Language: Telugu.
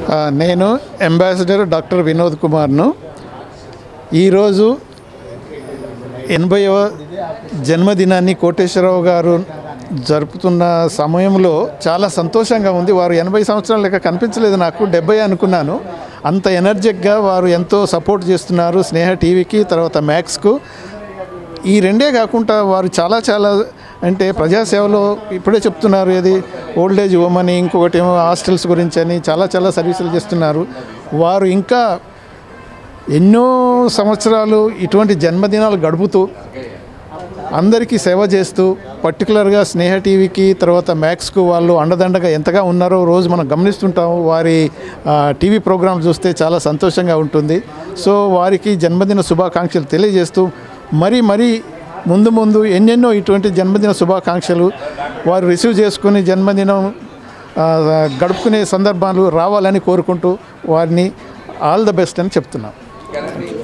ఆ, నేను అంబాసిడర్ డాక్టర్ వినోద్ కుమార్ను ఈరోజు ఎనభైవ జన్మదినాన్ని కోటేశ్వరరావు గారు జరుపుతున్న సమయంలో చాలా సంతోషంగా ఉంది వారు ఎనభై సంవత్సరాల లెక్క కనిపించలేదు నాకు డెబ్బై అనుకున్నాను అంత ఎనర్జిక్గా వారు ఎంతో సపోర్ట్ చేస్తున్నారు స్నేహ టీవీకి తర్వాత మ్యాక్స్కు ఈ రెండే కాకుండా వారు చాలా చాలా అంటే ప్రజాసేవలో ఇప్పుడే చెప్తున్నారు ఏది ఓల్డ్ ఏజ్ హోమ్ అని ఇంకొకటి ఏమో హాస్టల్స్ గురించి అని చాలా చాలా సర్వీసులు చేస్తున్నారు వారు ఇంకా ఎన్నో సంవత్సరాలు ఇటువంటి జన్మదినాలు గడుపుతూ అందరికీ సేవ చేస్తూ పర్టికులర్గా స్నేహ టీవీకి తర్వాత మ్యాక్స్కు వాళ్ళు అండదండగా ఎంతగా ఉన్నారో రోజు మనం గమనిస్తుంటాము వారి ఆ, టీవీ ప్రోగ్రాం చూస్తే చాలా సంతోషంగా ఉంటుంది సో వారికి జన్మదిన శుభాకాంక్షలు తెలియజేస్తూ మరీ మరీ ముందు ముందు ఎన్నెన్నో ఇటువంటి జన్మదిన శుభాకాంక్షలు వారు రిసీవ్ చేసుకుని జన్మదినం ఆ, గడుపుకునే సందర్భాలు రావాలని కోరుకుంటూ వారిని ఆల్ ద బెస్ట్ అని చెప్తున్నాం